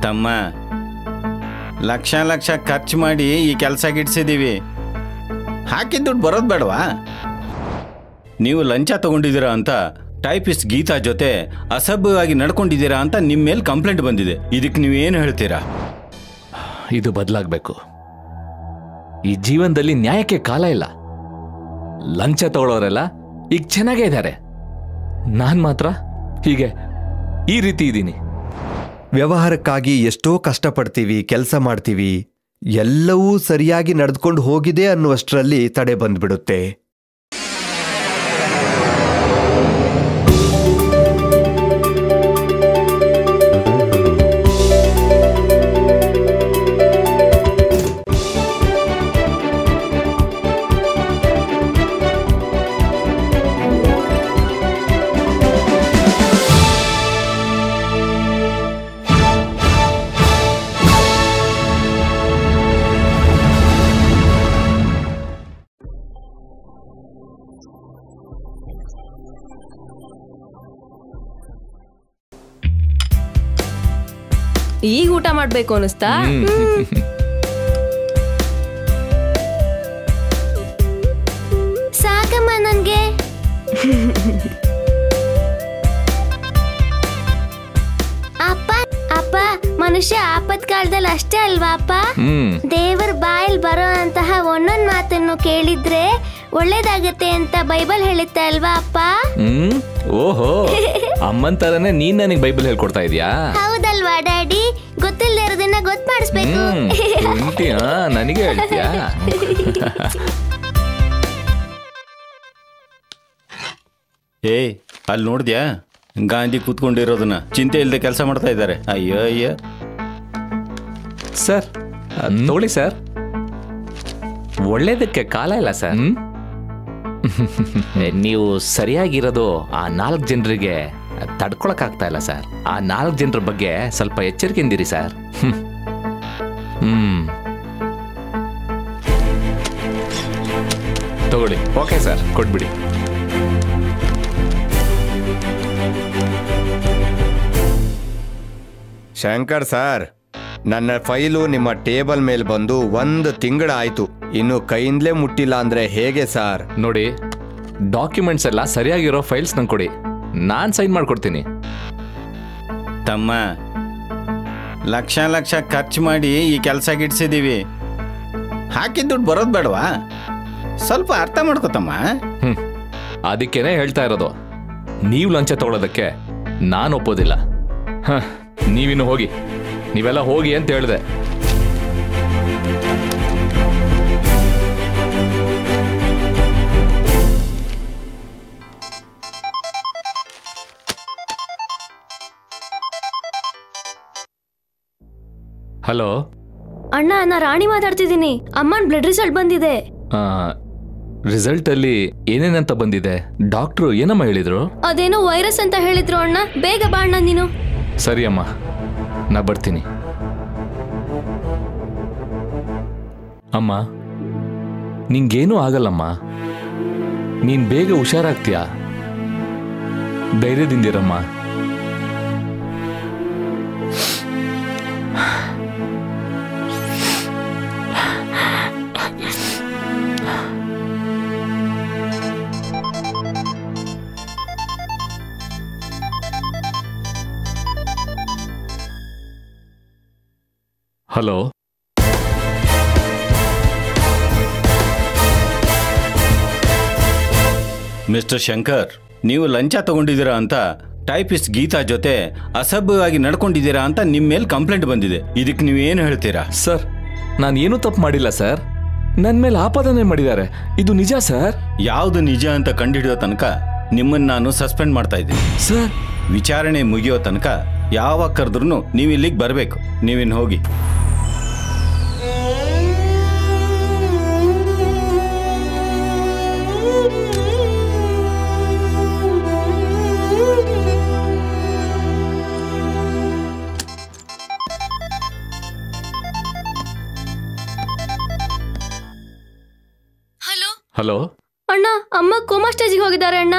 ತಮ್ಮ ಲಕ್ಷ ಲಕ್ಷ ಖರ್ಚು ಮಾಡಿ ಈ ಕೆಲಸ ಗಿಡ್ಸಿದ್ದೀವಿ ಹಾಕಿದ ದುಡ್ಡು ಬರೋದು ಬೇಡವಾ ನೀವು ಲಂಚ ತಗೊಂಡಿದ್ದೀರಾ ಅಂತ ಟೈಪಿಸ್ಟ್ ಗೀತಾ ಜೊತೆ ಅಸಭ್ಯವಾಗಿ ನಡ್ಕೊಂಡಿದ್ದೀರಾ ಅಂತ ನಿಮ್ಮ ಮೇಲೆ ಕಂಪ್ಲೇಂಟ್ ಬಂದಿದೆ ಇದಕ್ಕೆ ನೀವು ಏನು ಹೇಳ್ತೀರಾ ಇದು ಬದಲಾಗಬೇಕು ಈ ಜೀವನದಲ್ಲಿ ನ್ಯಾಯಕ್ಕೆ ಕಾಲ ಇಲ್ಲ ಲಂಚ ತಗೊಳ್ಳೋರೆಲ್ಲ ಈಗ ಚೆನ್ನಾಗೇ ಇದ್ದಾರೆ ನಾನ್ ಮಾತ್ರ ಹೀಗೆ ಈ ರೀತಿ ಇದ್ದೀನಿ ವ್ಯವಹಾರಕ್ಕಾಗಿ ಎಷ್ಟೋ ಕಷ್ಟಪಡ್ತೀವಿ ಕೆಲಸ ಮಾಡ್ತೀವಿ ಎಲ್ಲವೂ ಸರಿಯಾಗಿ ನಡೆದುಕೊಂಡು ಹೋಗಿದೆ ಅನ್ನುವಷ್ಟರಲ್ಲಿ ತಡೆ ಬಂದ್ಬಿಡುತ್ತೆ ಈಗ ಊಟ ಮಾಡ್ಬೇಕು ಅನಿಸ್ತಾ ಸಾಕಮ್ಮ ನನ್ಗೆ ಅಪ್ಪ ಅಪ್ಪ ಮನುಷ್ಯ ಆಪತ್ ಕಾಲದಲ್ಲಿ ಅಷ್ಟೇ ಅಲ್ವಾ ಅಪ್ಪ ಹ್ಮ್ ದೇವರ ಬಾಯಲ್ಲಿ ಬರೋ ಅಂತಹ ಒಂದೊಂದ್ ಮಾತನ್ನು ಕೇಳಿದ್ರೆ ಒಳ್ಳೇದಾಗತ್ತೆ ಅಂತ ಬೈಬಲ್ ಹೇಳುತ್ತೆ ಅಲ್ವಾ ಅಪ್ಪ ಹ್ಮ್ ಓಹೋ ಅಮ್ಮನ್ ತರನೇ ನೀನ್ ನನಗೆ ಬೈಬಲ್ ಹೇಳ್ಕೊಡ್ತಾ ಇದೀಯಾ ಹೌದಲ್ವಾ ಡ್ಯಾಡಿ ಗೊತ್ತಿಲ್ಲದೆ ಇರೋದನ್ನ ಗೊತ್ತು ಮಾಡಿಸ್ಬೇಕು ಹ್ಮ್ ಉಂಟಿಯಾ ನನಗೆ ಹೇಳ್ತೀಯಾ ಏಯ್ ಅಲ್ಲಿ ನೋಡಿದ್ಯಾ ಗಾಂಧಿ ಕೂತ್ಕೊಂಡಿರೋದನ್ನ ಚಿಂತೆ ಇಲ್ಲದೆ ಕೆಲಸ ಮಾಡ್ತಾ ಇದ್ದಾರೆ ಅಯ್ಯೋ ಅಯ್ಯೋ ಸರ್ ಅದ್ ನೋಡಿ ಸರ್ ಒಳ್ಳೇದಕ್ಕೆ ಕಾಲ ಇಲ್ಲ ಸರ್ ನೀವು ಸರಿಯಾಗಿರೋದು ಆ ನಾಲ್ಕು ಜನರಿಗೆ ತಡ್ಕೊಳಕ್ಕಾಗ್ತಾ ಇಲ್ಲ ಸರ್ ಆ ನಾಲ್ಕು ಜನರ ಬಗ್ಗೆ ಸ್ವಲ್ಪ ಎಚ್ಚರಿಕೆಯಿಂದಿರಿ ಸರ್ ಹ್ಮ್ ತಗೊಳ್ಳಿ ಓಕೆ ಸರ್ ಕೊಟ್ಬಿಡಿ ಶಂಕರ್ ಸರ್ ನನ್ನ ಫೈಲು ನಿಮ್ಮ ಟೇಬಲ್ ಮೇಲೆ ಬಂದು ಒಂದು ತಿಂಗಳಾಯ್ತು ಇನ್ನು ಕೈಯಿಂದಲೇ ಮುಟ್ಟಿಲ್ಲ ಅಂದ್ರೆ ಹೇಗೆ ಸರ್ ನೋಡಿ ಡಾಕ್ಯುಮೆಂಟ್ಸ್ ಎಲ್ಲ ಸರಿಯಾಗಿರೋ ಫೈಲ್ಸ್ ನಂಗೆ ಕೊಡಿ ನಾನು ಸೈನ್ ಮಾಡ್ಕೊಡ್ತೀನಿ ತಮ್ಮ ಲಕ್ಷ ಲಕ್ಷ ಖರ್ಚು ಮಾಡಿ ಈ ಕೆಲಸ ಗಿಡ್ಸಿದ್ದೀವಿ ಹಾಕಿದ ದುಡ್ಡು ಬರೋದು ಬೇಡವಾ ಸ್ವಲ್ಪ ಅರ್ಥ ಮಾಡ್ಕೊತಮ್ಮ ಹ್ಮ್ ಅದಕ್ಕೇನೆ ಹೇಳ್ತಾ ಇರೋದು ನೀವು ಲಂಚ ತಗೊಳ್ಳೋದಕ್ಕೆ ನಾನು ಒಪ್ಪೋದಿಲ್ಲ ಹ ನೀವಿನ್ನು ಹೋಗಿ ನೀವೆಲ್ಲ ಹೋಗಿ ಅಂತ ಹೇಳಿದೆ ಹಲೋ ಅಣ್ಣ ನಾ ರಾಣಿ ಮಾತಾಡ್ತಿದ್ದೀನಿ ಅಮ್ಮನ್ ಬ್ಲಡ್ ರಿಸಲ್ಟ್ ಬಂದಿದೆ ರಿಸಲ್ಟ್ ಅಲ್ಲಿ ಏನೇನಂತ ಬಂದಿದೆ ಡಾಕ್ಟ್ರು ಏನಮ್ಮ ಹೇಳಿದ್ರು ಅದೇನೋ ವೈರಸ್ ಅಂತ ಹೇಳಿದ್ರು ಅಣ್ಣ ಬೇಗ ಬಾ ಅಣ್ಣ ನೀನು ಸರಿ ಅಮ್ಮ ನಾ ಬರ್ತೀನಿ ಅಮ್ಮ ನಿಂಗೇನೂ ಆಗಲ್ಲಮ್ಮ ನೀನ್ ಬೇಗ ಹುಷಾರಾಗ್ತೀಯಾ ಧೈರ್ಯದಿಂದಿರಮ್ಮ ಹಲೋ ಮಿಸ್ಟರ್ ಶಂಕರ್ ನೀವು ಲಂಚ ತಗೊಂಡಿದ್ದೀರಾ ಅಂತ ಟೈಪಿಸ್ಟ್ ಗೀತಾ ಜೊತೆ ಅಸಭ್ಯವಾಗಿ ನಡ್ಕೊಂಡಿದ್ದೀರಾ ಅಂತ ನಿಮ್ಮ ಮೇಲೆ ಕಂಪ್ಲೇಂಟ್ ಬಂದಿದೆ ಇದಕ್ಕೆ ನೀವು ಏನು ಹೇಳ್ತೀರಾ ಸರ್ ನಾನು ಏನೂ ತಪ್ಪು ಮಾಡಿಲ್ಲ ಸರ್ ನನ್ನ ಮೇಲೆ ಆಪಾದನೆ ಮಾಡಿದ್ದಾರೆ ಇದು ನಿಜ ಸರ್ ಯಾವುದು ನಿಜ ಅಂತ ಕಂಡುಹಿಡಿಯೋ ತನಕ ನಿಮ್ಮನ್ನು ನಾನು ಸಸ್ಪೆಂಡ್ ಮಾಡ್ತಾ ಇದ್ದೀನಿ ಸರ್ ವಿಚಾರಣೆ ಮುಗಿಯೋ ತನಕ ಯಾವಾಗ ಕರೆದ್ರೂ ನೀವು ಇಲ್ಲಿಗೆ ಬರಬೇಕು ನೀವಿನ್ನು ಹೋಗಿ ಹಲೋ ಹಲೋ ಅಣ್ಣ ಅಮ್ಮ ಕೋಮಾ ಸ್ಟೇಜಿಗೆ ಹೋಗಿದ್ದಾರೆ ಅಣ್ಣ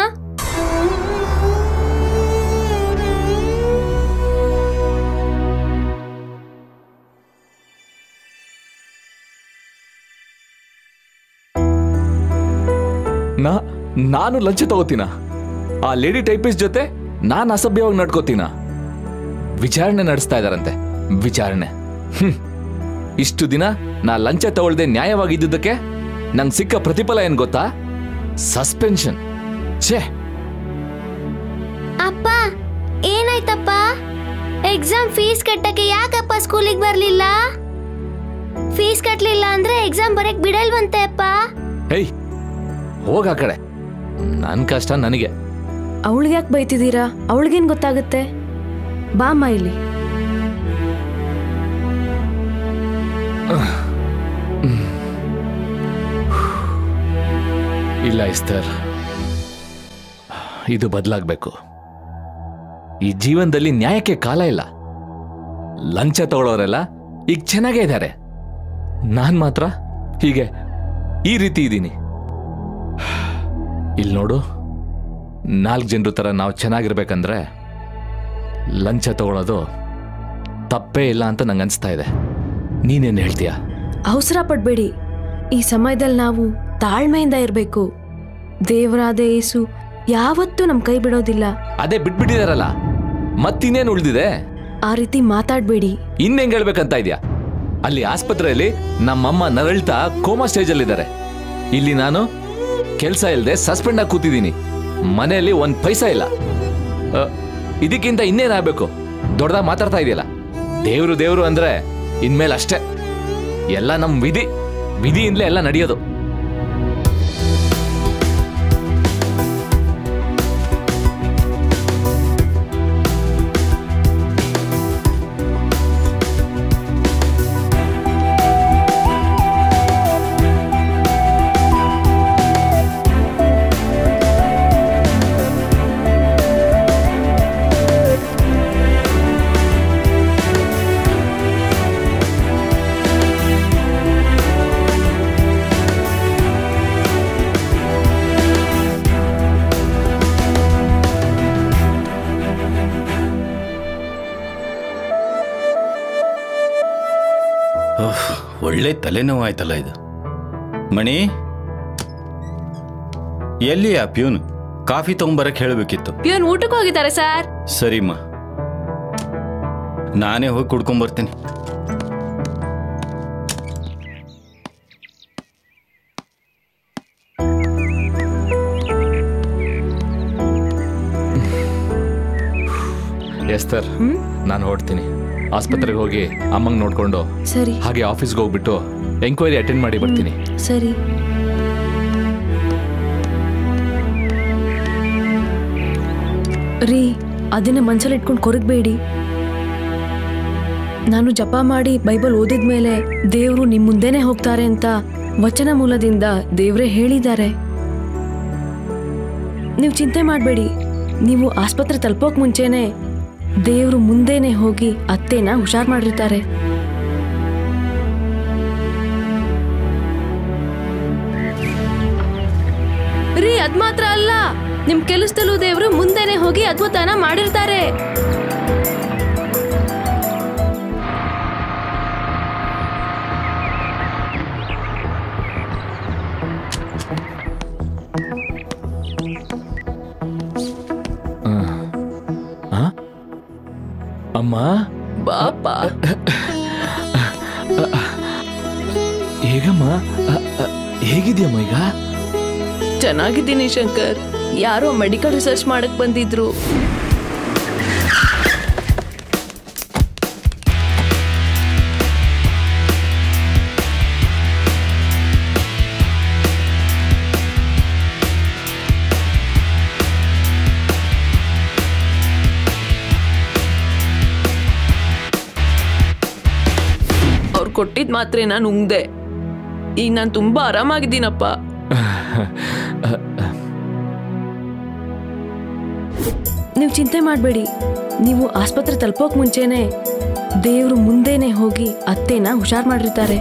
ನಾ ನಾನು ಲಂಚ ತಗೋತೀನ ಆ ಲೇಡಿ ಟೈಪಿಸ್ಟ್ ಜೊತೆ ನಾನು ಅಸಭ್ಯವಾಗಿ ನಡ್ಕೋತೀನ ವಿಚಾರಣೆ ನಡೆಸ್ತಾ ಇದಾರಂತೆ ವಿಚಾರಣೆ ಹ್ಮ್. ಇಷ್ಟು ದಿನ ನಾ ಲಂಚ ತಗೊಳ್ದೆ ನ್ಯಾಯವಾಗಿದ್ದುದಕ್ಕೆ ನಂಗೆ ಸಿಕ್ಕ ಪ್ರತಿಫಲ ಏನ್ ಗೊತ್ತಾ ಸಸ್ಪೆನ್ಷನ್ ಛೇ ಅಪ್ಪ ಏನಾಯ್ತಪ್ಪ ಎಕ್ಸಾಮ್ ಫೀಸ್ ಕಟ್ಟಕ್ಕೆ ಯಾಕಪ್ಪ ಸ್ಕೂಲಿಗೆ ಬರ್ಲಿಲ್ಲ ಫೀಸ್ ಕಟ್ಲಿಲ್ಲ ಅಂದ್ರೆ ಎಕ್ಸಾಮ್ ಬರಕ್ ಬಿಡಲ್ವಂತೆ ಅಪ್ಪ ಹೇಯ್ ಹೋಗ ಆ ಕಡೆ ನನ್ನ ಕಷ್ಟ ನನಗೆ ಅವಳಿಗೆ ಯಾಕೆ ಬೈತಿದ್ದೀರಾ ಅವಳಿಗೇನ್ ಗೊತ್ತಾಗುತ್ತೆ ಬಾಮ್ಮ ಇಲ್ಲಿ ಇಲ್ಲ ಇಸ್ತರ್ ಇದು ಬದಲಾಗಬೇಕು ಈ ಜೀವನದಲ್ಲಿ ನ್ಯಾಯಕ್ಕೆ ಕಾಲ ಇಲ್ಲ ಲಂಚ ತಗೊಳ್ಳೋರೆಲ್ಲ ಈಗ ಚೆನ್ನಾಗೇ ಇದ್ದಾರೆ ನಾನ್ ಮಾತ್ರ ಹೀಗೆ ಈ ರೀತಿ ಇದ್ದೀನಿ ಇಲ್ಲಿ ನೋಡು ನಾಲ್ಕು ಜನರ ಥರ ನಾವು ಚೆನ್ನಾಗಿರ್ಬೇಕಂದ್ರೆ ಲಂಚ ತಗೊಳ್ಳೋದು ತಪ್ಪೇ ಇಲ್ಲ ಅಂತ ನಂಗೆ ಅನಿಸ್ತಾ ಇದೆ ನೀನೇನು ಹೇಳ್ತೀಯಾ ಅವಸರ ಪಡ್ಬೇಡಿ ಈ ಸಮಯದಲ್ಲಿ ನಾವು ತಾಳ್ಮೆಯಿಂದ ಇರಬೇಕು ದೇವರಾದ ಯೇಸು ಯಾವತ್ತೂ ನಮ್ಮ ಕೈ ಬಿಡೋದಿಲ್ಲ ಅದೇ ಬಿಟ್ಬಿಟ್ಟಿದಾರಲ್ಲ ಮತ್ತಿನ್ನೇನು ಉಳಿದಿದೆ ಆ ರೀತಿ ಮಾತಾಡ್ಬೇಡಿ ಇನ್ನೆಂಗ್ ಹೇಳ್ಬೇಕಂತ ಇದ್ಯಾ ಅಲ್ಲಿ ಆಸ್ಪತ್ರೆಯಲ್ಲಿ ನಮ್ಮಮ್ಮ ನರಳ್ತಾ ಕೋಮಾ ಸ್ಟೇಜಲ್ಲಿದ್ದಾರೆ ಇಲ್ಲಿ ನಾನು ಕೆಲಸ ಇಲ್ಲದೆ ಸಸ್ಪೆಂಡ್ ಆಗಿ ಕೂತಿದ್ದೀನಿ ಮನೆಯಲ್ಲಿ ಒಂದ್ ಪೈಸಾ ಇಲ್ಲ ಅ, ಇದಕ್ಕಿಂತ ಇನ್ನೇನಾಗಬೇಕು ದೊಡ್ಡದಾಗಿ ಮಾತಾಡ್ತಾ ಇದೆಯಲ್ಲ ದೇವ್ರು ದೇವ್ರು ಅಂದ್ರೆ ಇನ್ಮೇಲೆ ಅಷ್ಟೇ ಎಲ್ಲ ನಮ್ ವಿಧಿ ವಿಧಿಯಿಂದಲೇ ಎಲ್ಲ ನಡೆಯೋದು ಓಹ್, ಒಳ್ಳೆ ತಲೆನೋವು ಆಯ್ತಲ್ಲ ಇದು ಮಣಿ ಎಲ್ಲಿ ಆ ಪ್ಯೂನ್ ಕಾಫಿ ತಗೊಂಬರಕ್ ಹೇಳಬೇಕಿತ್ತು ಪ್ಯೂನ್ ಊಟಕ್ಕೆ ಹೋಗಿದ್ದಾರೆ ಸರ್ ಸರಿಮ್ಮ ನಾನೇ ಹೋಗಿ ಕುಡ್ಕೊಂಬರ್ತೀನಿ ಎಸ್ತರ್ ನಾನು ಹೊರಡ್ತೀನಿ ಆಸ್ಪತ್ರೆಗೆ ಹೋಗಿ ಅಮ್ಮಂಗ್ ನೋಡ್ಕೊಂಡು ಸರಿ ಹಾಗೆ ಆಫೀಸ್ಗೆ ಹೋಗ್ಬಿಟ್ಟು ಎಂಕ್ವೈರಿ ಅಟೆಂಡ್ ಮಾಡಿ ಬರ್ತೀನಿ ಸರಿ ರೀ ಅದನ್ನ ಮನ್ಸಲ್ಲಿ ಇಟ್ಕೊಂಡು ಕೊರಗಬೇಡಿ ನಾನು ಜಪ ಮಾಡಿ ಬೈಬಲ್ ಓದಿದ್ಮೇಲೆ ದೇವರು ನಿಮ್ ಮುಂದೆನೆ ಹೋಗ್ತಾರೆ ಅಂತ ವಚನ ಮೂಲದಿಂದ ದೇವ್ರೇ ಹೇಳಿದ್ದಾರೆ ನೀವು ಚಿಂತೆ ಮಾಡಬೇಡಿ ನೀವು ಆಸ್ಪತ್ರೆ ತಲುಪೋಕ್ ಮುಂಚೆನೆ ದೇವ್ರು ಮುಂದೆನೆ ಹೋಗಿ ಅತ್ತೆನ ಹುಷಾರ್ ಮಾಡಿರ್ತಾರೆ ರೀ ಅದ್ ಮಾತ್ರ ಅಲ್ಲ ನಿಮ್ ಕೆಲಸದಲ್ಲೂ ದೇವ್ರು ಮುಂದೆನೆ ಹೋಗಿ ಅದ್ಭುತನ ಮಾಡಿರ್ತಾರೆ ಆ? ಅಮ್ಮ ಬಾಪ ಹೇಗಮ್ಮ ಅ, ಅ, ಹೇಗಿದ್ಯಮ್ಮ ಈಗ ಚೆನ್ನಾಗಿದ್ದೀನಿ ಶಂಕರ್ ಯಾರೋ ಮೆಡಿಕಲ್ ರಿಸರ್ಚ್ ಮಾಡಕ್ ಬಂದಿದ್ರು ಅವ್ರು ಕೊಟ್ಟಿದ್ ಮಾತ್ರೆ ನಾನು ಉಂಗ್ದೆ ಈಗ ನಾನು ತುಂಬಾ ಆರಾಮಾಗಿದ್ದೀನಪ್ಪ ನೀವು ಚಿಂತೆ ಮಾಡಬೇಡಿ ನೀವು ಆಸ್ಪತ್ರೆ ತಲುಪೋಕ್ ಮುಂಚೆನೆ ದೇವ್ರು ಮುಂದೆನೆ ಹೋಗಿ ಅತ್ತೆನ ಹುಷಾರ್ ಮಾಡಿರ್ತಾರೆ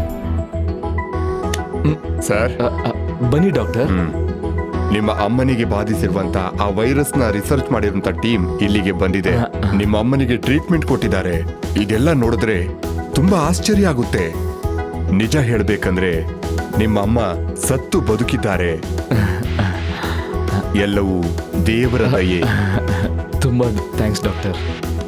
ಸರ್ ಅ, ಅ, ಬನ್ನಿ ಡಾಕ್ಟರ್ ಹ್ಮ್. ನಿಮ್ಮ ಅಮ್ಮನಿಗೆ ಬಾಧಿಸಿರುವಂತ ಆ ವೈರಸ್ ನ ರಿಸರ್ಚ್ ಮಾಡಿರುವಂತ ಟೀಮ್ ಇಲ್ಲಿಗೆ ಬಂದಿದೆ ನಿಮ್ಮ ಅಮ್ಮನಿಗೆ ಟ್ರೀಟ್ಮೆಂಟ್ ಕೊಟ್ಟಿದ್ದಾರೆ ಇದೆಲ್ಲ ನೋಡಿದ್ರೆ ತುಂಬಾ ಆಶ್ಚರ್ಯ ಆಗುತ್ತೆ ನಿಜ ಹೇಳ್ಬೇಕಂದ್ರೆ ನಿಮ್ಮ ಅಮ್ಮ ಸತ್ತು ಬದುಕಿದ್ದಾರೆ ಎಲ್ಲವೂ ದೇವರ ದಯೆ ತುಂಬ ಥ್ಯಾಂಕ್ಸ್ ಡಾಕ್ಟರ್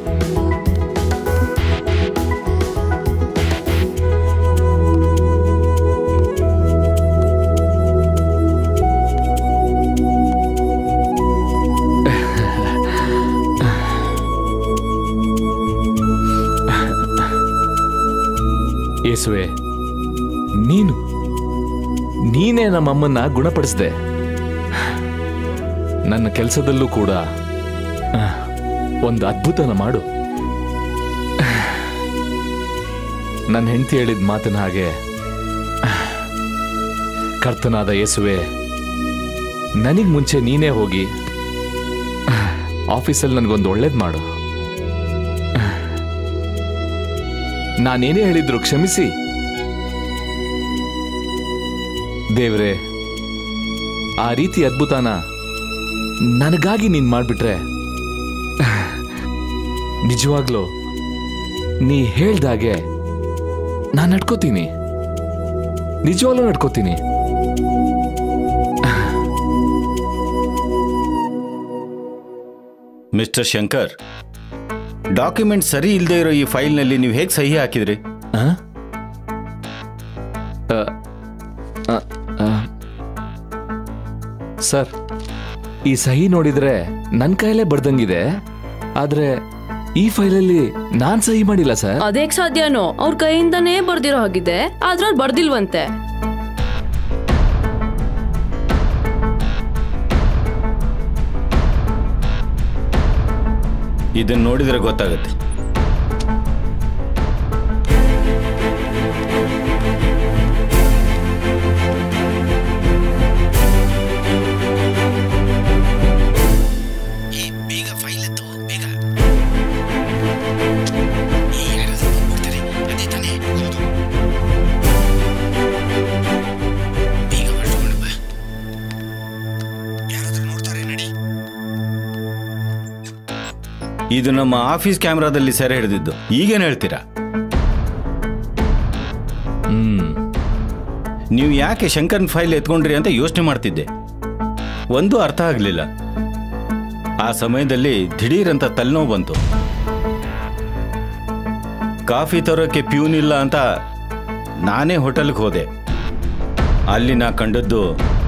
ಯೇಸುವೆ ನೀನು ನೀನೇ ನಮ್ಮಮ್ಮನ್ನ ಗುಣಪಡಿಸ್ದೆ ನನ್ನ ಕೆಲಸದಲ್ಲೂ ಕೂಡ ಆ, ಒಂದು ಅದ್ಭುತನ ಮಾಡು ನನ್ನ ಹೆಂಡತಿ ಹೇಳಿದ ಮಾತಿನ ಹಾಗೆ ಆ, ಕರ್ತನಾದ ಯೇಸುವೆ ನನಗ್ ಮುಂಚೆ ನೀನೇ ಹೋಗಿ ಆ, ಆಫೀಸಲ್ಲಿ ನನಗೊಂದು ಒಳ್ಳೇದು ಮಾಡು ಆ, ನಾನೇನೇ ಹೇಳಿದ್ರು ಕ್ಷಮಿಸಿ ದೇವ್ರೆ ಆ ರೀತಿ ಅದ್ಭುತನ ನನಗಾಗಿ ನೀನ್ ಮಾಡ್ಬಿಟ್ರೆ ನಿಜವಾಗ್ಲೂ ನೀ ಹೇಳ್ದಾಗೆ ನಾನು ನಡ್ಕೋತೀನಿ ನಿಜವಾಗ್ಲೂ ನಡ್ಕೋತೀನಿ ಮಿಸ್ಟರ್ ಶಂಕರ್ ಡಾಕ್ಯುಮೆಂಟ್ ಸರಿ ಇಲ್ಲದೆ ಇರೋ ಈ ಫೈಲ್ನಲ್ಲಿ ನೀವು ಹೇಗೆ ಸಹಿ ಹಾಕಿದ್ರಿ ಆ? ಆ, ಆ, ಆ. ಸರ್ ಈ ಸಹಿ ನೋಡಿದ್ರೆ ನನ್ನ ಕೈಯಲ್ಲೇ ಬರ್ದಂಗಿದೆ ಆದ್ರೆ ಈ ಫೈಲಲ್ಲಿ ನಾನ್ ಸಹಿ ಮಾಡಿಲ್ಲ ಸರ್ ಅದೇಗ್ ಸಾಧ್ಯನೋ ಅವ್ರ ಕೈಯಿಂದನೇ ಬರ್ದಿರೋ ಹಾಗಿದೆ ಆದ್ರೆ ಅವ್ರು ಬರ್ದಿಲ್ವಂತೆ ಇದನ್ನ ನೋಡಿದ್ರೆ ಗೊತ್ತಾಗುತ್ತೆ ಇದು ನಮ್ಮ ಆಫೀಸ್ ಕ್ಯಾಮ್ರಾದಲ್ಲಿ ಸೆರೆ ಹಿಡಿದಿದ್ದು ಈಗೇನು ಹೇಳ್ತೀರಾ ಹ್ಮ್ ನೀವು ಯಾಕೆ ಶಂಕರ್ನ್ ಫೈಲ್ ಎತ್ಕೊಂಡ್ರಿ ಅಂತ ಯೋಚನೆ ಮಾಡ್ತಿದ್ದೆ ಒಂದು ಅರ್ಥ ಆಗಲಿಲ್ಲ ಆ ಸಮಯದಲ್ಲಿ ದಿಢೀರಂತ ತಲೆನೋವು ಬಂತು ಕಾಫಿ ತರೋಕ್ಕೆ ಪ್ಯೂನ್ ಇಲ್ಲ ಅಂತ ನಾನೇ ಹೋಟೆಲ್ಗೆ ಹೋದೆ ಅಲ್ಲಿ ನಾ ಕಂಡದ್ದು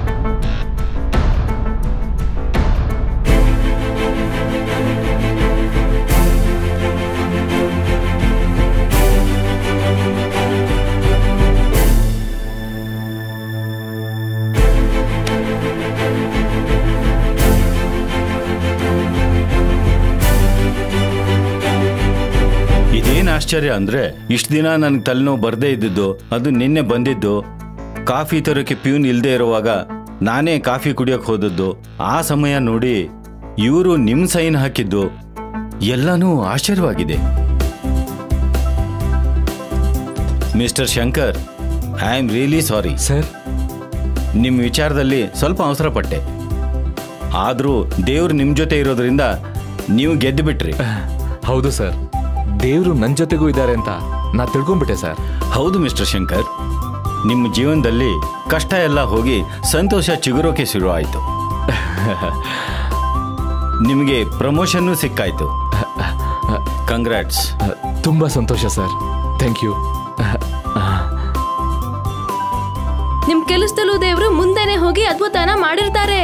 ಇದೇನು ಆಶ್ಚರ್ಯ ಅಂದ್ರೆ ಇಷ್ಟು ದಿನ ನನಗೆ ತಲೆನೋವು ಬರದೇ ಇದ್ದಿದ್ದು ಅದು ನಿನ್ನೆ ಬಂದಿದ್ದು ಕಾಫಿ ತರೋಕೆ ಪ್ಯೂನ್ ಇಲ್ಲದೆ ಇರುವಾಗ ನಾನೇ ಕಾಫಿ ಕುಡಿಯೋಕೆ ಹೋದದ್ದು ಆ ಸಮಯ ನೋಡಿ ಇವರು ನಿಮ್ಮ ಸೈನ್ ಹಾಕಿದ್ದು ಎಲ್ಲನೂ ಆಶ್ಚರ್ಯವಾಗಿದೆ mister Shankar I am really sorry sir ನಿಮ್ಮ ವಿಚಾರದಲ್ಲಿ ಸ್ವಲ್ಪ ಅವಸರ ಪಟ್ಟೆ ಆದರೂ ದೇವ್ರು ನಿಮ್ಮ ಜೊತೆ ಇರೋದ್ರಿಂದ ನೀವು ಗೆದ್ದು ಬಿಟ್ರಿ ಹೌದು ಸರ್ ದೇವರು ನನ್ನ ಜೊತೆಗೂ ಇದ್ದಾರೆ ಅಂತ ನಾ ತಿಳ್ಕೊಂಡ್ಬಿಟ್ಟೆ ಸರ್ ಹೌದು ಮಿಸ್ಟರ್ ಶಂಕರ್ ನಿಮ್ಮ ಜೀವನದಲ್ಲಿ ಕಷ್ಟ ಎಲ್ಲ ಹೋಗಿ ಸಂತೋಷ ಚಿಗುರೋಕೆ ಶುರು ಆಯಿತು ನಿಮಗೆ ಪ್ರಮೋಷನ್ನು ಸಿಕ್ಕಾಯ್ತು ಕಂಗ್ರಾಟ್ಸ್ ತುಂಬಾ ಸಂತೋಷ ಸರ್ ಥ್ಯಾಂಕ್ ಯು ನಿಮ್ ಕೆಲಸದಲ್ಲೂ ದೇವ್ರು ಮುಂದೆನೆ ಹೋಗಿ ಅದ್ಭುತನ ಮಾಡಿರ್ತಾರೆ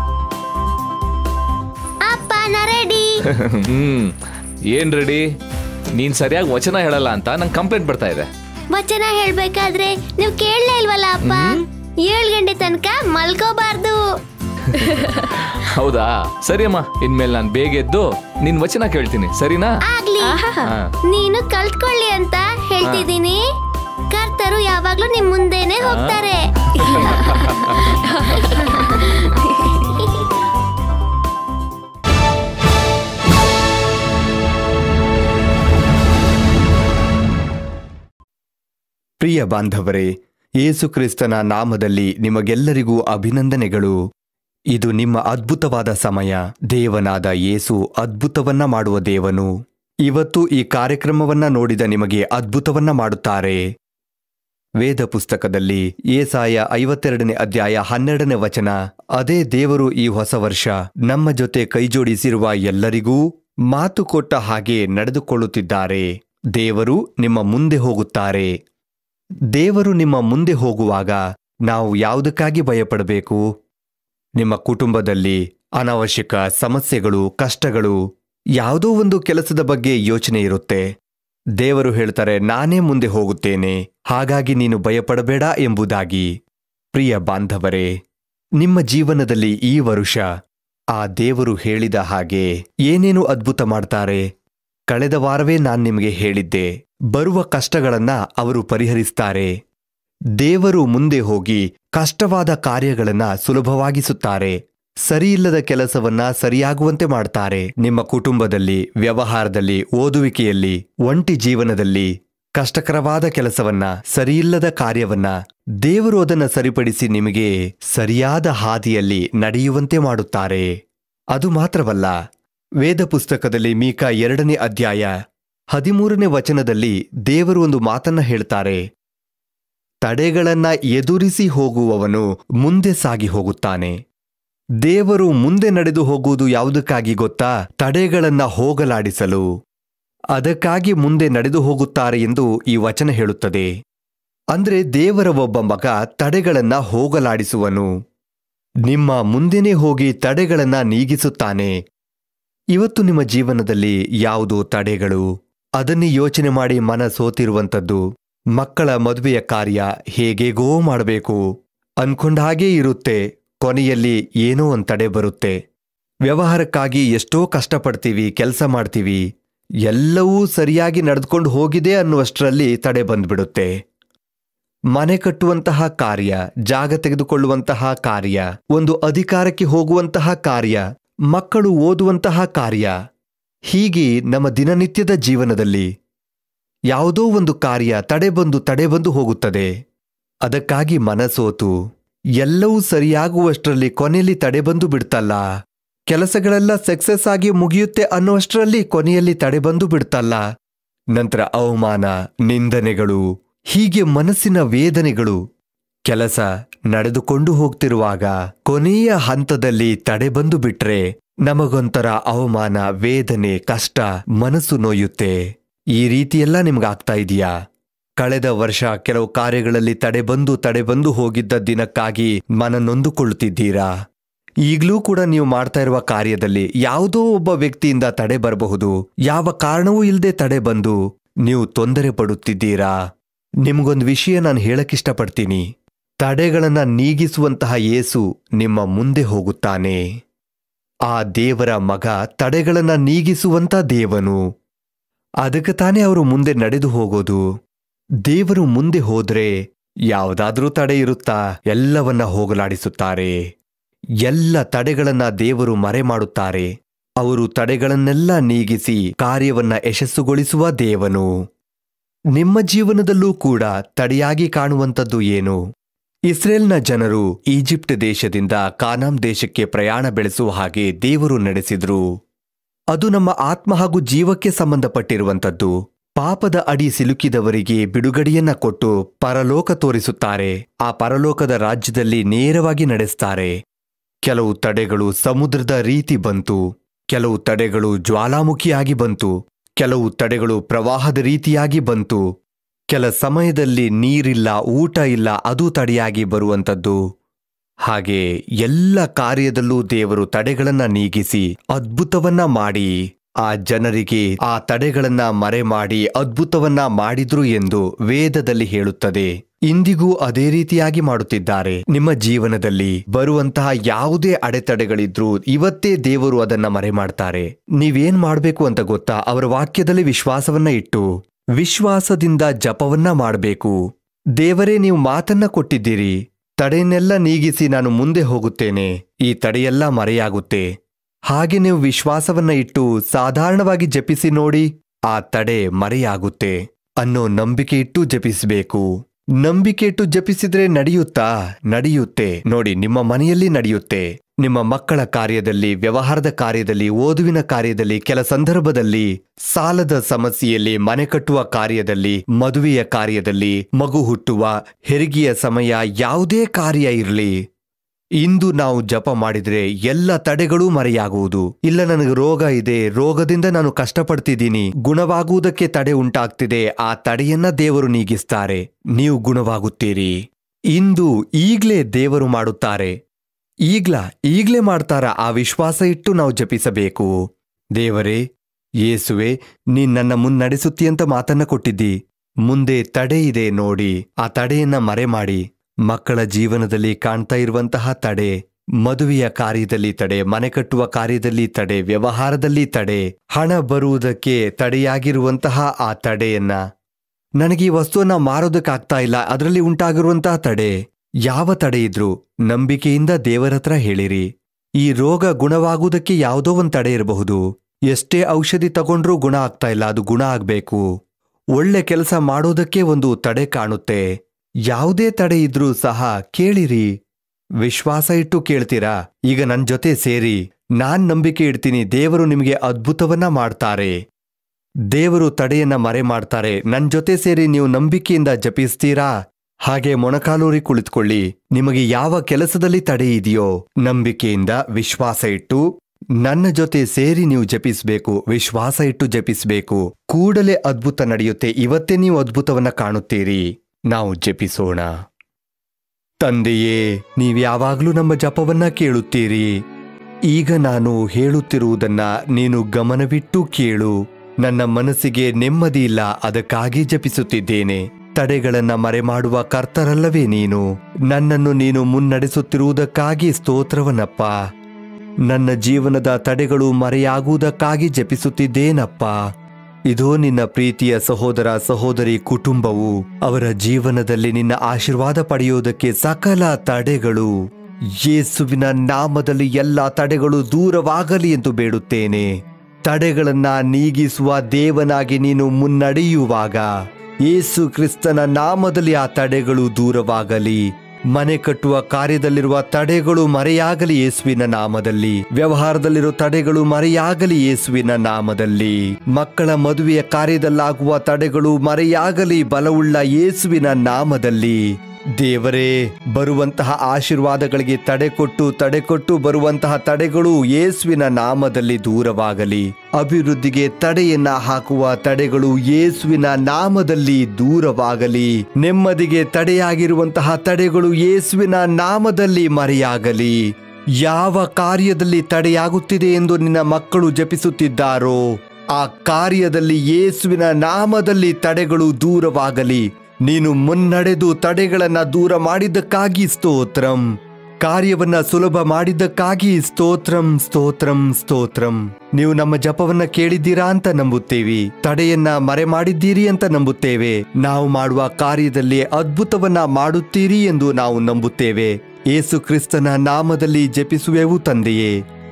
ಅಪ್ಪ ನಾ ರೆಡಿ ಹ್ಮ್ ಏನ್ ರೆಡಿ ನೀನ್ ಸರಿಯಾಗಿ ವಚನ ಹೇಳಲ್ಲ ಅಂತ ನಂಗೆ ಕಂಪ್ಲೇಂಟ್ ಬರ್ತಾ ಇದೆ ವಚನ ಹೇಳ್ಬೇಕಾದ್ರೆ ನೀವ್ ಕೇಳಲೇ ಇಲ್ವಲ್ಲ ಅಪ್ಪ ಏಳ್ ಗಂಟೆ ತನಕ ಮಲ್ಕೋಬಾರ್ದು ಹೌದಾ ಸರಿ ಅಮ್ಮ ಇನ್ಮೇಲೆ ನಾನು ಬೇಗ ಎದ್ದು ನಿನ್ ವಚನ ಕೇಳ್ತೀನಿ ಸರಿನಾ ಆಗ್ಲಿ ಹಾ. ನೀನು ಕಲ್ತ್ಕೊಳ್ಳಿ ಅಂತ ಹೇಳ್ತಿದ್ದೀನಿ ಕರ್ತರು ಯಾವಾಗ್ಲೂ ನಿಮ್ ಮುಂದೆನೆ ಹೋಗ್ತಾರೆ ಪ್ರಿಯ ಬಾಂಧವರೇ ಯೇಸು ಕ್ರಿಸ್ತನ ನಾಮದಲ್ಲಿ ನಿಮಗೆಲ್ಲರಿಗೂ ಅಭಿನಂದನೆಗಳು ಇದು ನಿಮ್ಮ ಅದ್ಭುತವಾದ ಸಮಯ ದೇವನಾದ ಯೇಸು ಅದ್ಭುತವನ್ನ ಮಾಡುವ ದೇವನು ಇವತ್ತು ಈ ಕಾರ್ಯಕ್ರಮವನ್ನ ನೋಡಿದ ನಿಮಗೆ ಅದ್ಭುತವನ್ನ ಮಾಡುತ್ತಾರೆ ವೇದ ಪುಸ್ತಕದಲ್ಲಿ ಏಸಾಯ ಐವತ್ತೆರಡನೇ ಅಧ್ಯಾಯ ಹನ್ನೆರಡನೇ ವಚನ ಅದೇ ದೇವರು ಈ ಹೊಸ ವರ್ಷ ನಮ್ಮ ಜೊತೆ ಕೈಜೋಡಿಸಿರುವ ಎಲ್ಲರಿಗೂ ಮಾತು ಕೊಟ್ಟ ಹಾಗೆ ನಡೆದುಕೊಳ್ಳುತ್ತಿದ್ದಾರೆ ದೇವರು ನಿಮ್ಮ ಮುಂದೆ ಹೋಗುತ್ತಾರೆ ದೇವರು ನಿಮ್ಮ ಮುಂದೆ ಹೋಗುವಾಗ ನಾವು ಯಾವುದಕ್ಕಾಗಿ ಭಯಪಡಬೇಕು ನಿಮ್ಮ ಕುಟುಂಬದಲ್ಲಿ ಅನಾವಶ್ಯಕ ಸಮಸ್ಯೆಗಳು ಕಷ್ಟಗಳು ಯಾವುದೋ ಒಂದು ಕೆಲಸದ ಬಗ್ಗೆ ಯೋಚನೆ ಇರುತ್ತೆ ದೇವರು ಹೇಳ್ತಾರೆ ನಾನೇ ಮುಂದೆ ಹೋಗುತ್ತೇನೆ ಹಾಗಾಗಿ ನೀನು ಭಯಪಡಬೇಡ ಎಂಬುದಾಗಿ ಪ್ರಿಯ ಬಾಂಧವರೇ ನಿಮ್ಮ ಜೀವನದಲ್ಲಿ ಈ ವರುಷ ಆ ದೇವರು ಹೇಳಿದ ಹಾಗೆ ಏನೇನು ಅದ್ಭುತ ಮಾಡ್ತಾರೆ ಕಳೆದ ವಾರವೇ ನಾನ್ ನಿಮಗೆ ಹೇಳಿದ್ದೆ ಬರುವ ಕಷ್ಟಗಳನ್ನ ಅವರು ಪರಿಹರಿಸ್ತಾರೆ ದೇವರು ಮುಂದೆ ಹೋಗಿ ಕಷ್ಟವಾದ ಕಾರ್ಯಗಳನ್ನ ಸುಲಭವಾಗಿಸುತ್ತಾರೆ ಸರಿಯಿಲ್ಲದ ಕೆಲಸವನ್ನ ಸರಿಯಾಗುವಂತೆ ಮಾಡ್ತಾರೆ ನಿಮ್ಮ ಕುಟುಂಬದಲ್ಲಿ ವ್ಯವಹಾರದಲ್ಲಿ ಓದುವಿಕೆಯಲ್ಲಿ ಒಂಟಿ ಜೀವನದಲ್ಲಿ ಕಷ್ಟಕರವಾದ ಕೆಲಸವನ್ನ ಸರಿಯಿಲ್ಲದ ಕಾರ್ಯವನ್ನ ದೇವರು ಅದನ್ನ ಸರಿಪಡಿಸಿ ನಿಮಗೆ ಸರಿಯಾದ ಹಾದಿಯಲ್ಲಿ ನಡೆಯುವಂತೆ ಮಾಡುತ್ತಾರೆ ಅದು ಮಾತ್ರವಲ್ಲ ವೇದ ಪುಸ್ತಕದಲ್ಲಿ ಮೀಕ ಎರಡನೇ ಅಧ್ಯಾಯ ಹದಿಮೂರನೇ ವಚನದಲ್ಲಿ ದೇವರು ಒಂದು ಮಾತನ್ನ ಹೇಳ್ತಾರೆ ತಡೆಗಳನ್ನ ಎದುರಿಸಿ ಹೋಗುವವನು ಮುಂದೆ ಸಾಗಿ ಹೋಗುತ್ತಾನೆ ದೇವರು ಮುಂದೆ ನಡೆದು ಹೋಗುವುದು ಯಾವುದಕ್ಕಾಗಿ ಗೊತ್ತಾ ತಡೆಗಳನ್ನ ಹೋಗಲಾಡಿಸಲು ಅದಕ್ಕಾಗಿ ಮುಂದೆ ನಡೆದು ಹೋಗುತ್ತಾರೆ ಎಂದು ಈ ವಚನ ಹೇಳುತ್ತದೆ ಅಂದ್ರೆ ದೇವರ ಒಬ್ಬ ಮಗ ತಡೆಗಳನ್ನ ಹೋಗಲಾಡಿಸುವನು ನಿಮ್ಮ ಮುಂದೆನೇ ಹೋಗಿ ತಡೆಗಳನ್ನ ನೀಗಿಸುತ್ತಾನೆ ಇವತ್ತು ನಿಮ್ಮ ಜೀವನದಲ್ಲಿ ಯಾವುದೋ ತಡೆಗಳು ಅದನ್ನೇ ಯೋಚನೆ ಮಾಡಿ ಮನ ಸೋತಿರುವಂಥದ್ದು ಮಕ್ಕಳ ಮದುವೆಯ ಕಾರ್ಯ ಹೇಗೇಗೋ ಮಾಡಬೇಕು ಅನ್ಕೊಂಡ ಹಾಗೇ ಇರುತ್ತೆ ಕೊನೆಯಲ್ಲಿ ಏನೋ ಒಂದ್ ತಡೆ ಬರುತ್ತೆ ವ್ಯವಹಾರಕ್ಕಾಗಿ ಎಷ್ಟೋ ಕಷ್ಟಪಡ್ತೀವಿ ಕೆಲಸ ಮಾಡ್ತೀವಿ ಎಲ್ಲವೂ ಸರಿಯಾಗಿ ನಡೆದುಕೊಂಡು ಹೋಗಿದೆ ಅನ್ನುವಷ್ಟರಲ್ಲಿ ತಡೆ ಬಂದ್ಬಿಡುತ್ತೆ ಮನೆ ಕಟ್ಟುವಂತಹ ಕಾರ್ಯ ಜಾಗ ತೆಗೆದುಕೊಳ್ಳುವಂತಹ ಕಾರ್ಯ ಒಂದು ಅಧಿಕಾರಕ್ಕೆ ಹೋಗುವಂತಹ ಕಾರ್ಯ ಮಕ್ಕಳು ಓದುವಂತಹ ಕಾರ್ಯ ಹೀಗೆ ನಮ್ಮ ದಿನನಿತ್ಯದ ಜೀವನದಲ್ಲಿ ಯಾವುದೋ ಒಂದು ಕಾರ್ಯ ತಡೆ ಬಂದು ತಡೆ ಬಂದು ಹೋಗುತ್ತದೆ ಅದಕ್ಕಾಗಿ ಮನಸೋತು ಎಲ್ಲವೂ ಸರಿಯಾಗುವಷ್ಟರಲ್ಲಿ ಕೊನೆಯಲ್ಲಿ ತಡೆ ಬಂದು ಬಿಡ್ತಲ್ಲ ಕೆಲಸಗಳೆಲ್ಲ ಸಕ್ಸಸ್ ಆಗಿ ಮುಗಿಯುತ್ತೆ ಅನ್ನುವಷ್ಟರಲ್ಲಿ ಕೊನೆಯಲ್ಲಿ ತಡೆ ಬಂದು ಬಿಡ್ತಲ್ಲ ನಂತರ ಅವಮಾನ ನಿಂದನೆಗಳು ಹೀಗೆ ಮನಸ್ಸಿನ ವೇದನೆಗಳು ಕೆಲಸ ನಡೆದುಕೊಂಡು ಹೋಗ್ತಿರುವಾಗ ಕೊನೆಯ ಹಂತದಲ್ಲಿ ತಡೆ ಬಂದು ಬಿಟ್ರೆ ನಮಗೊಂಥರ ಅವಮಾನ ವೇದನೆ ಕಷ್ಟ ಮನಸ್ಸು ನೋಯುತ್ತೆ ಈ ರೀತಿಯೆಲ್ಲ ನಿಮ್ಗಾಗ್ತಾ ಇದೆಯಾ ಕಳೆದ ವರ್ಷ ಕೆಲವು ಕಾರ್ಯಗಳಲ್ಲಿ ತಡೆ ಬಂದು ತಡೆ ಬಂದು ಹೋಗಿದ್ದ ದಿನಕ್ಕಾಗಿ ಮನ ನೊಂದುಕೊಳ್ಳುತ್ತಿದ್ದೀರಾ ಈಗಲೂ ಕೂಡ ನೀವು ಮಾಡ್ತಾ ಇರುವ ಕಾರ್ಯದಲ್ಲಿ ಯಾವುದೋ ಒಬ್ಬ ವ್ಯಕ್ತಿಯಿಂದ ತಡೆ ಬರಬಹುದು ಯಾವ ಕಾರಣವೂ ಇಲ್ಲದೆ ತಡೆ ಬಂದು ನೀವು ತೊಂದರೆ ಪಡುತ್ತಿದ್ದೀರಾ ನಿಮ್ಗೊಂದು ವಿಷಯ ನಾನು ಹೇಳಕ್ಕಿಷ್ಟಪಡ್ತೀನಿ ತಡೆಗಳನ್ನ ನೀಗಿಸುವಂತಹ ಯೇಸು ನಿಮ್ಮ ಮುಂದೆ ಹೋಗುತ್ತಾನೆ ಆ ದೇವರ ಮಗ ತಡೆಗಳನ್ನ ನೀಗಿಸುವಂತ ದೇವನು ಅದಕ್ಕೆ ತಾನೇ ಅವರು ಮುಂದೆ ನಡೆದು ಹೋಗೋದು ದೇವರು ಮುಂದೆ ಹೋದ್ರೆ ಯಾವುದಾದ್ರೂ ತಡೆ ಇರುತ್ತಾ ಎಲ್ಲವನ್ನ ಹೋಗಲಾಡಿಸುತ್ತಾರೆ ಎಲ್ಲ ತಡೆಗಳನ್ನ ದೇವರು ಮರೆ ಮಾಡುತ್ತಾರೆ ಅವರು ತಡೆಗಳನ್ನೆಲ್ಲ ನೀಗಿಸಿ ಕಾರ್ಯವನ್ನ ಯಶಸ್ಸುಗೊಳಿಸುವ ದೇವನು ನಿಮ್ಮ ಜೀವನದಲ್ಲೂ ಕೂಡ ತಡೆಯಾಗಿ ಕಾಣುವಂಥದ್ದು ಏನು ಇಸ್ರೇಲ್ನ ಜನರು ಈಜಿಪ್ಟ್ ದೇಶದಿಂದ ಕಾನಾಂ ದೇಶಕ್ಕೆ ಪ್ರಯಾಣ ಬೆಳೆಸುವ ಹಾಗೆ ದೇವರು ನಡೆಸಿದ್ರು ಅದು ನಮ್ಮ ಆತ್ಮ ಹಾಗೂ ಜೀವಕ್ಕೆ ಸಂಬಂಧಪಟ್ಟಿರುವಂಥದ್ದು ಪಾಪದ ಅಡಿ ಸಿಲುಕಿದವರಿಗೆ ಬಿಡುಗಡೆಯನ್ನ ಕೊಟ್ಟು ಪರಲೋಕ ತೋರಿಸುತ್ತಾರೆ ಆ ಪರಲೋಕದ ರಾಜ್ಯದಲ್ಲಿ ನೇರವಾಗಿ ನಡೆಸ್ತಾರೆ ಕೆಲವು ತಡೆಗಳು ಸಮುದ್ರದ ರೀತಿ ಬಂತು ಕೆಲವು ತಡೆಗಳು ಜ್ವಾಲಾಮುಖಿಯಾಗಿ ಬಂತು ಕೆಲವು ತಡೆಗಳು ಪ್ರವಾಹದ ರೀತಿಯಾಗಿ ಬಂತು ಕೆಲ ಸಮಯದಲ್ಲಿ ನೀರಿಲ್ಲ ಊಟ ಇಲ್ಲ ಅದು ತಡೆಯಾಗಿ ಬರುವಂಥದ್ದು ಹಾಗೆ ಎಲ್ಲ ಕಾರ್ಯದಲ್ಲೂ ದೇವರು ತಡೆಗಳನ್ನ ನೀಗಿಸಿ ಅದ್ಭುತವನ್ನ ಮಾಡಿ ಆ ಜನರಿಗೆ ಆ ತಡೆಗಳನ್ನ ಮರೆ ಮಾಡಿ ಅದ್ಭುತವನ್ನ ಮಾಡಿದ್ರು ಎಂದು ವೇದದಲ್ಲಿ ಹೇಳುತ್ತದೆ ಇಂದಿಗೂ ಅದೇ ರೀತಿಯಾಗಿ ಮಾಡುತ್ತಿದ್ದಾರೆ ನಿಮ್ಮ ಜೀವನದಲ್ಲಿ ಬರುವಂತಹ ಯಾವುದೇ ಅಡೆತಡೆಗಳಿದ್ರೂ ಇವತ್ತೇ ದೇವರು ಅದನ್ನ ಮರೆ ಮಾಡ್ತಾರೆ ನೀವೇನ್ ಮಾಡ್ಬೇಕು ಅಂತ ಗೊತ್ತಾ ಅವರ ವಾಕ್ಯದಲ್ಲಿ ವಿಶ್ವಾಸವನ್ನ ಇಟ್ಟು ವಿಶ್ವಾಸದಿಂದ ಜಪವನ್ನ ಮಾಡಬೇಕು ದೇವರೇ ನೀವು ಮಾತನ್ನ ಕೊಟ್ಟಿದ್ದೀರಿ ತಡೆಯನ್ನೆಲ್ಲ ನೀಗಿಸಿ ನಾನು ಮುಂದೆ ಹೋಗುತ್ತೇನೆ ಈ ತಡೆಯೆಲ್ಲ ಮರೆಯಾಗುತ್ತೆ ಹಾಗೆ ನೀವು ವಿಶ್ವಾಸವನ್ನ ಇಟ್ಟು ಸಾಧಾರಣವಾಗಿ ಜಪಿಸಿ ನೋಡಿ ಆ ತಡೆ ಮರೆಯಾಗುತ್ತೆ ಅನ್ನೋ ನಂಬಿಕೆ ಇಟ್ಟು ಜಪಿಸಬೇಕು ನಂಬಿಕೆ ಇಟ್ಟು ಜಪಿಸಿದ್ರೆ ನಡೆಯುತ್ತಾ ನಡೆಯುತ್ತೆ ನೋಡಿ ನಿಮ್ಮ ಮನೆಯಲ್ಲಿ ನಡೆಯುತ್ತೆ ನಿಮ್ಮ ಮಕ್ಕಳ ಕಾರ್ಯದಲ್ಲಿ ವ್ಯವಹಾರದ ಕಾರ್ಯದಲ್ಲಿ ಓದುವಿನ ಕಾರ್ಯದಲ್ಲಿ ಕೆಲ ಸಂದರ್ಭದಲ್ಲಿ ಸಾಲದ ಸಮಸ್ಯೆಯಲ್ಲಿ ಮನೆ ಕಟ್ಟುವ ಕಾರ್ಯದಲ್ಲಿ ಮದುವೆಯ ಕಾರ್ಯದಲ್ಲಿ ಮಗು ಹುಟ್ಟುವ ಹೆರಿಗೆಯ ಸಮಯ ಯಾವುದೇ ಕಾರ್ಯ ಇರಲಿ ಇಂದು ನಾವು ಜಪ ಮಾಡಿದ್ರೆ ಎಲ್ಲ ತಡೆಗಳೂ ಮರೆಯಾಗುವುದು ಇಲ್ಲ ನನಗೆ ರೋಗ ಇದೆ ರೋಗದಿಂದ ನಾನು ಕಷ್ಟಪಡ್ತಿದ್ದೀನಿ ಗುಣವಾಗುವುದಕ್ಕೆ ತಡೆ ಉಂಟಾಗ್ತಿದೆ ಆ ತಡೆಯನ್ನ ದೇವರು ನೀಗಿಸ್ತಾರೆ ನೀವು ಗುಣವಾಗುತ್ತೀರಿ ಇಂದು ಈಗ್ಲೇ ದೇವರು ಮಾಡುತ್ತಾರೆ ಈಗ್ಲ ಈಗ್ಲೇ ಮಾಡ್ತಾರ ಆ ವಿಶ್ವಾಸ ಇಟ್ಟು ನಾವು ಜಪಿಸಬೇಕು ದೇವರೇ ಯೇಸುವೆ ನೀನ್ ನನ್ನ ಮುನ್ನಡೆಸುತ್ತಿ ಅಂತ ಮಾತನ್ನ ಕೊಟ್ಟಿದ್ದಿ ಮುಂದೆ ತಡೆ ಇದೆ ನೋಡಿ ಆ ತಡೆಯನ್ನ ಮರೆ ಮಾಡಿ ಮಕ್ಕಳ ಜೀವನದಲ್ಲಿ ಕಾಣ್ತಾ ಇರುವಂತಹ ತಡೆ ಮದುವೆಯ ಕಾರ್ಯದಲ್ಲಿ ತಡೆ ಮನೆ ಕಟ್ಟುವ ಕಾರ್ಯದಲ್ಲಿ ತಡೆ ವ್ಯವಹಾರದಲ್ಲಿ ತಡೆ ಹಣ ಬರುವುದಕ್ಕೆ ತಡೆಯಾಗಿರುವಂತಹ ಆ ತಡೆಯನ್ನ ನನಗೆ ಈ ವಸ್ತುವನ್ನ ಮಾರೋದಕ್ಕಾಗ್ತಾ ಇಲ್ಲ ಅದರಲ್ಲಿ ಉಂಟಾಗಿರುವಂತಹ ತಡೆ ಯಾವ ತಡೆ ಇದ್ರು ನಂಬಿಕೆಯಿಂದ ದೇವರತ್ರ ಹೇಳಿರಿ ಈ ರೋಗ ಗುಣವಾಗುವುದಕ್ಕೆ ಯಾವುದೋ ಒಂದು ತಡೆ ಇರಬಹುದು ಎಷ್ಟೇ ಔಷಧಿ ತಗೊಂಡ್ರೂ ಗುಣ ಆಗ್ತಾ ಇಲ್ಲ ಅದು ಗುಣ ಆಗ್ಬೇಕು ಒಳ್ಳೆ ಕೆಲಸ ಮಾಡೋದಕ್ಕೆ ಒಂದು ತಡೆ ಕಾಣುತ್ತೆ ಯಾವುದೇ ತಡೆ ಇದ್ರೂ ಸಹ ಕೇಳಿರಿ ವಿಶ್ವಾಸ ಇಟ್ಟು ಕೇಳ್ತೀರಾ ಈಗ ನನ್ ಜೊತೆ ಸೇರಿ ನಾನ್ ನಂಬಿಕೆ ಇಡ್ತೀನಿ ದೇವರು ನಿಮಗೆ ಅದ್ಭುತವನ್ನ ಮಾಡ್ತಾರೆ ದೇವರು ತಡೆಯನ್ನ ಮರೆ ಮಾಡ್ತಾರೆ ನನ್ ಜೊತೆ ಸೇರಿ ನೀವು ನಂಬಿಕೆಯಿಂದ ಜಪಿಸ್ತೀರಾ ಹಾಗೆ ಮೊಣಕಾಲೂರಿ ಕುಳಿತುಕೊಳ್ಳಿ ನಿಮಗೆ ಯಾವ ಕೆಲಸದಲ್ಲಿ ತಡೆ ಇದೆಯೋ ನಂಬಿಕೆಯಿಂದ ವಿಶ್ವಾಸ ಇಟ್ಟು ನನ್ನ ಜೊತೆ ಸೇರಿ ನೀವು ಜಪಿಸ್ಬೇಕು ವಿಶ್ವಾಸ ಇಟ್ಟು ಜಪಿಸ್ಬೇಕು ಕೂಡಲೇ ಅದ್ಭುತ ನಡೆಯುತ್ತೆ ಇವತ್ತೇ ನೀವು ಅದ್ಭುತವನ್ನ ಕಾಣುತ್ತೀರಿ ನಾವು ಜಪಿಸೋಣ ತಂದೆಯೇ ನೀವು ಯಾವಾಗ್ಲೂ ನಮ್ಮ ಜಪವನ್ನ ಕೇಳುತ್ತೀರಿ ಈಗ ನಾನು ಹೇಳುತ್ತಿರುವುದನ್ನ ನೀನು ಗಮನವಿಟ್ಟು ಕೇಳು ನನ್ನ ಮನಸ್ಸಿಗೆ ನೆಮ್ಮದಿ ಇಲ್ಲ ಅದಕ್ಕಾಗಿ ಜಪಿಸುತ್ತಿದ್ದೇನೆ ತಡೆಗಳನ್ನ ಮರೆಮಾಡುವ ಕರ್ತರಲ್ಲವೇ ನೀನು ನನ್ನನ್ನು ನೀನು ಮುನ್ನಡೆಸುತ್ತಿರುವುದಕ್ಕಾಗಿ ಸ್ತೋತ್ರವನಪ್ಪ ನನ್ನ ಜೀವನದ ತಡೆಗಳು ಮರೆಯಾಗುವುದಕ್ಕಾಗಿ ಜಪಿಸುತ್ತಿದ್ದೇನಪ್ಪ ಇದೋ ನಿನ್ನ ಪ್ರೀತಿಯ ಸಹೋದರ ಸಹೋದರಿ ಕುಟುಂಬವು ಅವರ ಜೀವನದಲ್ಲಿ ನಿನ್ನ ಆಶೀರ್ವಾದ ಪಡೆಯುವುದಕ್ಕೆ ಸಕಲ ತಡೆಗಳು ಯೇಸುವಿನ ನಾಮದಲ್ಲಿ ಎಲ್ಲ ತಡೆಗಳು ದೂರವಾಗಲಿ ಎಂದು ಬೇಡುತ್ತೇನೆ ತಡೆಗಳನ್ನ ನೀಗಿಸುವ ದೇವನಾಗಿ ನೀನು ಮುನ್ನಡೆಯುವಾಗ ಯೇಸು ಕ್ರಿಸ್ತನ ನಾಮದಲ್ಲಿ ಆ ತಡೆಗಳು ದೂರವಾಗಲಿ ಮನೆ ಕಟ್ಟುವ ಕಾರ್ಯದಲ್ಲಿರುವ ತಡೆಗಳು ಮರೆಯಾಗಲಿ ಯೇಸುವಿನ ನಾಮದಲ್ಲಿ ವ್ಯವಹಾರದಲ್ಲಿರೋ ತಡೆಗಳು ಮರೆಯಾಗಲಿ ಯೇಸುವಿನ ನಾಮದಲ್ಲಿ ಮಕ್ಕಳ ಮದುವೆಯ ಕಾರ್ಯದಲ್ಲಾಗುವ ತಡೆಗಳು ಮರೆಯಾಗಲಿ ಬಲವುಳ್ಳ ಯೇಸುವಿನ ನಾಮದಲ್ಲಿ ದೇವರೇ ಬರುವಂತಹ ಆಶೀರ್ವಾದಗಳಿಗೆ ತಡೆ ಕೊಟ್ಟು ತಡೆ ಕೊಟ್ಟು ಬರುವಂತಹ ತಡೆಗಳು ಯೇಸುವಿನ ನಾಮದಲ್ಲಿ ದೂರವಾಗಲಿ ಅಭಿವೃದ್ಧಿಗೆ ತಡೆಯನ್ನ ಹಾಕುವ ತಡೆಗಳು ಯೇಸುವಿನ ನಾಮದಲ್ಲಿ ದೂರವಾಗಲಿ ನೆಮ್ಮದಿಗೆ ತಡೆಯಾಗಿರುವಂತಹ ತಡೆಗಳು ಯೇಸುವಿನ ನಾಮದಲ್ಲಿ ಮರೆಯಾಗಲಿ ಯಾವ ಕಾರ್ಯದಲ್ಲಿ ತಡೆಯಾಗುತ್ತಿದೆ ಎಂದು ನಿನ್ನ ಮಕ್ಕಳು ಜಪಿಸುತ್ತಿದ್ದಾರೋ ಆ ಕಾರ್ಯದಲ್ಲಿ ಯೇಸುವಿನ ನಾಮದಲ್ಲಿ ತಡೆಗಳು ದೂರವಾಗಲಿ ನೀನು ಮುನ್ನಡೆದು ತಡೆಗಳನ್ನ ದೂರ ಮಾಡಿದ್ದಕ್ಕಾಗಿ ಸ್ತೋತ್ರಂ ಕಾರ್ಯವನ್ನ ಸುಲಭ ಮಾಡಿದ್ದಕ್ಕಾಗಿ ಸ್ತೋತ್ರಂ ಸ್ತೋತ್ರಂ ಸ್ತೋತ್ರಂ ನೀವು ನಮ್ಮ ಜಪವನ್ನ ಕೇಳಿದ್ದೀರಾ ಅಂತ ನಂಬುತ್ತೇವೆ ತಡೆಯನ್ನ ಮರೆ ಮಾಡಿದ್ದೀರಿ ಅಂತ ನಂಬುತ್ತೇವೆ ನಾವು ಮಾಡುವ ಕಾರ್ಯದಲ್ಲಿ ಅದ್ಭುತವನ್ನ ಮಾಡುತ್ತೀರಿ ಎಂದು ನಾವು ನಂಬುತ್ತೇವೆ ಏಸು ಕ್ರಿಸ್ತನ ನಾಮದಲ್ಲಿ ಜಪಿಸುವೆವು ತಂದೆಯೇ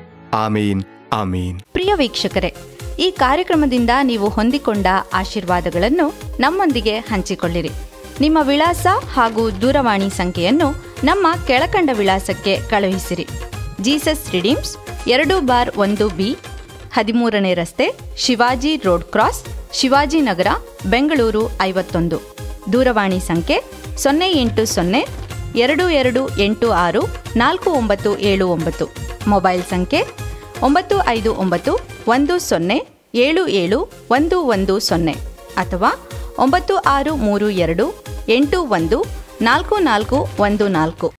ಆಮೀನ್ ಆಮೀನ್ ಪ್ರಿಯ ವೀಕ್ಷಕರೇ ಈ ಕಾರ್ಯಕ್ರಮದಿಂದ ನೀವು ಹೊಂದಿಕೊಂಡ ಆಶೀರ್ವಾದಗಳನ್ನು ನಮ್ಮೊಂದಿಗೆ ಹಂಚಿಕೊಳ್ಳಿರಿ ನಿಮ್ಮ ವಿಳಾಸ ಹಾಗೂ ದೂರವಾಣಿ ಸಂಖ್ಯೆಯನ್ನು ನಮ್ಮ ಕೆಳಕಂಡ ವಿಳಾಸಕ್ಕೆ ಕಳುಹಿಸಿರಿ ಜೀಸಸ್ ರಿಡೀಮ್ಸ್ ಎರಡು ಬಾರ್ ಒಂದು ಬಿ ಹದಿಮೂರನೇ ರಸ್ತೆ ಶಿವಾಜಿ ರೋಡ್ ಕ್ರಾಸ್ ಶಿವಾಜಿನಗರ ಬೆಂಗಳೂರು ಐವತ್ತೊಂದು ದೂರವಾಣಿ ಸಂಖ್ಯೆ ಸೊನ್ನೆ ಎಂಟು ಸೊನ್ನೆ ಎರಡು ಎರಡು ಎಂಟು ಆರು ನಾಲ್ಕು ಒಂಬತ್ತು ಏಳು ಒಂಬತ್ತು ಮೊಬೈಲ್ ಸಂಖ್ಯೆ ಒಂಬತ್ತು ಐದು ಒಂಬತ್ತು ಒಂದು ಸೊನ್ನೆ ಏಳು ಏಳು ಒಂದು ಒಂದು ಸೊನ್ನೆ ಅಥವಾ ಒಂಬತ್ತು ಆರು ಮೂರು ಎರಡು ಎಂಟು ಒಂದು ನಾಲ್ಕು ನಾಲ್ಕು ಒಂದು ನಾಲ್ಕು